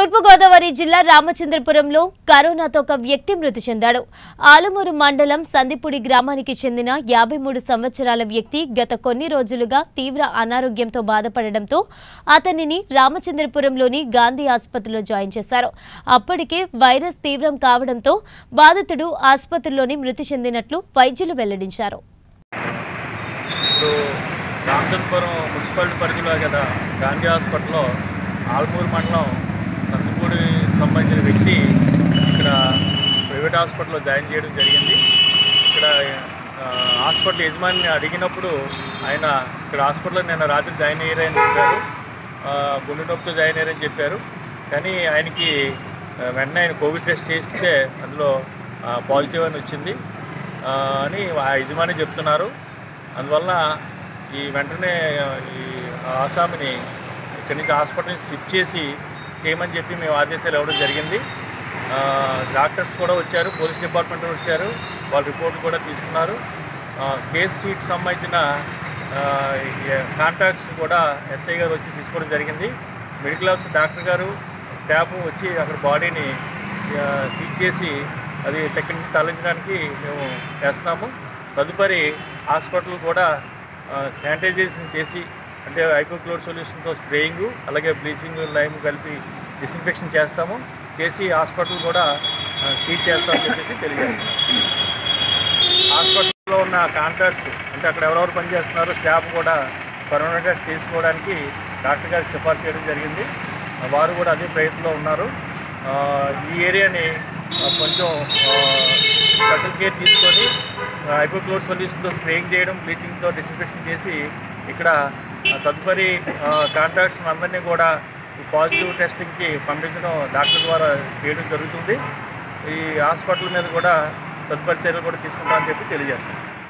తూర్పుగోదావరి జిల్లా రామచంద్రపురంలో కరోనాతో ఒక వ్యక్తి మృతి చెందాడు ఆలమూరు మండలం సందిపుడి గ్రామానికి చెందిన యాభై మూడు సంవత్సరాల వ్యక్తి గత కొన్ని రోజులుగా తీవ్ర అనారోగ్యంతో బాధపడడంతో అతనిని రామచంద్రపురంలోని గాంధీ ఆసుపత్రిలో జాయిన్ చేశారు అప్పటికే వైరస్ తీవ్రం కావడంతో బాధితుడు ఆసుపత్రిలోని మృతి చెందినట్లు వైద్యులు వెల్లడించారు ఇప్పుడు రామచంద్రపురం మున్సిపాలిటీ పరిధిలో కదా గాంధీ హాస్పిటల్లో ఆల్మూరు మండలం నందిపూడి సంబంధించిన వ్యక్తి ఇక్కడ ప్రైవేట్ హాస్పిటల్లో జాయిన్ చేయడం జరిగింది ఇక్కడ ఆ, హాస్పిటల్ యజమానిని అడిగినప్పుడు ఆయన ఇక్కడ హాస్పిటల్లో నిన్న రాత్రి జాయిన్ అయ్యారని చెప్పారు ఆ, గుండె నొప్పితో జాయిన్ అయ్యారని చెప్పారు కానీ ఆయనకి ఆ, వెంటనే ఆయన కోవిడ్ టెస్ట్ చేస్తే అందులో పాజిటివ్ అని వచ్చింది ఆ, అని ఆ యజమాని చెప్తున్నారు అందువల్ల ఈ వెంటనే ఈ ఆసామిని ఇక్కడి నుంచి హాస్పిటల్ నుంచి షిఫ్ట్ చేసి చేయమని చెప్పి మేము ఆదేశాలు ఇవ్వడం జరిగింది ఆ, డాక్టర్స్ కూడా వచ్చారు పోలీస్ డిపార్ట్మెంట్ వచ్చారు వాళ్ళ రిపోర్ట్లు కూడా తీసుకున్నారు ఆ, కేస్ సీట్ సంబంధించిన కాంటాక్ట్స్ కూడా ఎస్ఐ గారు వచ్చి తీసుకోవడం జరిగింది మెడికల్ ఆఫీసర్ డాక్టర్ గారు స్టాఫ్ వచ్చి అక్కడ బాడీని సీజ్ చేసి అది టెక్కి నుంచి తరలించడానికి మేము చేస్తున్నాము తదుపరి హాస్పిటల్ కూడా శానిటైజేషన్ చేసి అంటే ఐకోక్లోర్ సొల్యూషన్తో స్ప్రేయింగ్ అలాగే బ్లీచింగ్ లైమ్ కలిపి డిస్ఇన్ఫెక్షన్ చేస్తాము చేసి హాస్పిటల్ కూడా సీట్ చేస్తామని చెప్పేసి తెలియజేస్తున్నాం హాస్పిటల్లో ఉన్న కాంట్రాక్ట్స్ అంటే అక్కడ ఎవరెవరు పనిచేస్తున్నారో స్టాఫ్ కూడా కరోనా టెస్ట్ చేసుకోవడానికి డాక్టర్ గారికి సిఫార్సు చేయడం జరిగింది వారు కూడా అదే ప్రయత్నంలో ఉన్నారు ఆ, ఈ ఏరియాని ఆ, కొంచెం స్పెషల్ కేర్ తీసుకొని హైపోక్లోర్ సొల్యూషన్తో స్ప్రేయింగ్ చేయడం బ్లీచింగ్తో డిస్ఇన్ఫెక్షన్ చేసి ఇక్కడ ఆ, తదుపరి కాంట్రాక్ట్స్ అందరినీ కూడా ఈ పాజిటివ్ టెస్టింగ్కి పంపించడం డాక్టర్ ద్వారా చేయడం జరుగుతుంది ఈ హాస్పిటల్ మీద కూడా తదుపరి చర్యలు కూడా తీసుకుంటామని చెప్పి తెలియజేస్తాం